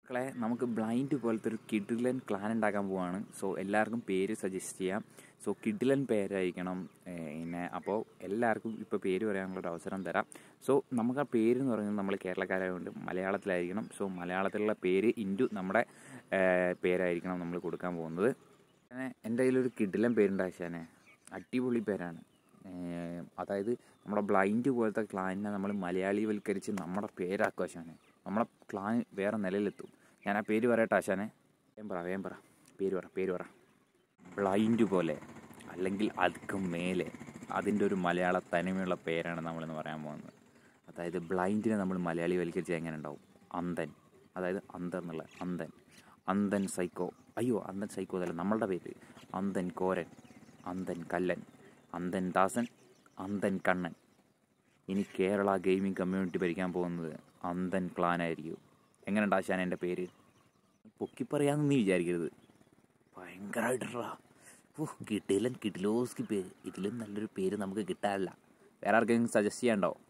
മക്കളെ നമുക്ക് ബ്ലൈൻഡ് പോലത്തെ ഒരു കിഡിലൻ ക്ലാൻ ഉണ്ടാക്കാൻ പോവാണ് സോ എല്ലാവർക്കും പേര് സജസ്റ്റ് ചെയ്യാം സോ കിഡിലൻ പേരായിരിക്കണം ഏഹ് പിന്നെ അപ്പോൾ എല്ലാവർക്കും ഇപ്പോൾ പേര് പറയാനുള്ള ഒരു അവസരം തരാം സോ നമുക്ക് ആ പേര് എന്ന് പറയുന്നത് നമ്മൾ കേരളക്കാരായതുകൊണ്ട് മലയാളത്തിലായിരിക്കണം സോ മലയാളത്തിലുള്ള പേര് ഇൻറ്റു നമ്മുടെ ഏഹ് പേരായിരിക്കണം നമ്മൾ കൊടുക്കാൻ പോകുന്നത് അങ്ങനെ എൻ്റെ കയ്യിലൊരു കിഡിലൻ പേരുണ്ട് ആശാനെ അടിപൊളി പേരാണ് ഏഹ് അതായത് നമ്മുടെ ബ്ലൈൻഡ് പോലത്തെ ക്ലാനിനെ നമ്മൾ മലയാളിവൽക്കരിച്ച് നമ്മുടെ പേരാക്കും ആശാനെ നമ്മളെ ക്ലാൻ വേറെ നിലയിലെത്തും ഞാൻ ആ പേര് പറയട്ടെ ആശാനെ വേം പറ വേം പറ പേര് പറ പേര് പറ ബ്ലൈൻഡ് പോലെ അല്ലെങ്കിൽ അതുക്കും മേലെ അതിൻ്റെ ഒരു മലയാള തനിമയുള്ള പേരാണ് നമ്മളിന്ന് പറയാൻ പോകുന്നത് അതായത് ബ്ലൈൻഡിനെ നമ്മൾ മലയാളിവൽക്കരിച്ച് എങ്ങനെ ഉണ്ടാവും അന്തൻ അതായത് അന്തർ എന്നുള്ള അന്തൻ അന്തൻ സൈക്കോ അയ്യോ അന്തൻ സൈക്കോ അതല്ല നമ്മളുടെ പേര് അന്തൻ കോരൻ അന്തൻ കല്ലൻ അന്തൻ ദാസൻ അന്തൻ കണ്ണൻ ഇനി കേരള ഗെയിമിംഗ് കമ്മ്യൂണിറ്റി ഭരിക്കാൻ പോകുന്നത് അന്തൻ ക്ലാനായിരിക്കും എങ്ങനെയുണ്ട് ആശാൻ എൻ്റെ പേര് പൊക്കി പറയാമെന്ന് നീ വിചാരിക്കരുത് ഭയങ്കരമായിട്ടുള്ള ഓ കിട്ടിയില്ല കിട്ടിലോസ്കി പേര് ഇതിലും നല്ലൊരു പേര് നമുക്ക് കിട്ടാനില്ല വേറെ ആർക്കെങ്കിലും സജസ്റ്റ് ചെയ്യാണ്ടോ